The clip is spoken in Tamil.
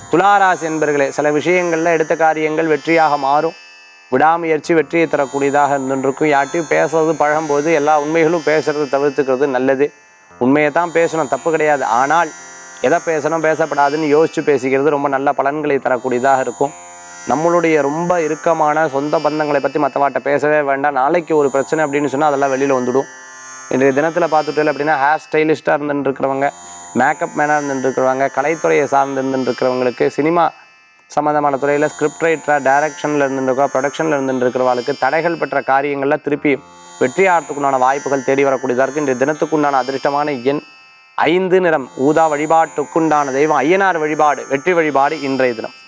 துளாராசி என்பர்களே சில விஷயங்களில் எடுத்த காரியங்கள் வெற்றியாக மாறும் விடாமுயற்சி வெற்றியை தரக்கூடியதாக இருந்துருக்கும் யார்ட்டையும் பேசுறது பழகும்போது எல்லா உண்மைகளும் பேசுறது தவிர்த்துக்கிறது நல்லது உண்மையை தான் பேசணும் தப்பு கிடையாது ஆனால் எதை பேசணும் பேசப்படாதுன்னு யோசித்து பேசிக்கிறது ரொம்ப நல்ல பலன்களை தரக்கூடியதாக இருக்கும் நம்மளுடைய ரொம்ப இறுக்கமான சொந்த பந்தங்களை பற்றி மற்றவாட்ட பேசவே வேண்டாம் நாளைக்கு ஒரு பிரச்சனை அப்படின்னு சொன்னால் அதெல்லாம் வெளியில் வந்துடும் இன்றைய தினத்தில் பார்த்துட்டு அப்படின்னா ஹேர் ஸ்டைலிஸ்ட்டாக இருந்துட்டு இருக்கிறவங்க மேக்கப் மேனாக இருந்துட்டு இருக்கிறவங்க கலைத்துறையை சார்ந்து இருந்துட்டு இருக்கிறவங்களுக்கு சினிமா சம்மந்தமான துறையில் ஸ்கிரிப்ட் ரைட்டராக டைரக்ஷனில் இருந்துருக்கா ப்ரொடக்ஷனில் இருந்துட்டு இருக்கிறவங்களுக்கு தடைகள் பெற்ற காரியங்களில் திருப்பி வெற்றி ஆகிறதுக்குண்டான வாய்ப்புகள் தேடி வரக்கூடியதாக இருக்குது இன்றைய தினத்துக்குண்டான அதிர்ஷ்டமான எண் ஐந்து நிறம் ஊதா வழிபாட்டுக்குண்டான தெய்வம் ஐயனார் வழிபாடு வெற்றி வழிபாடு இன்றைய தினம்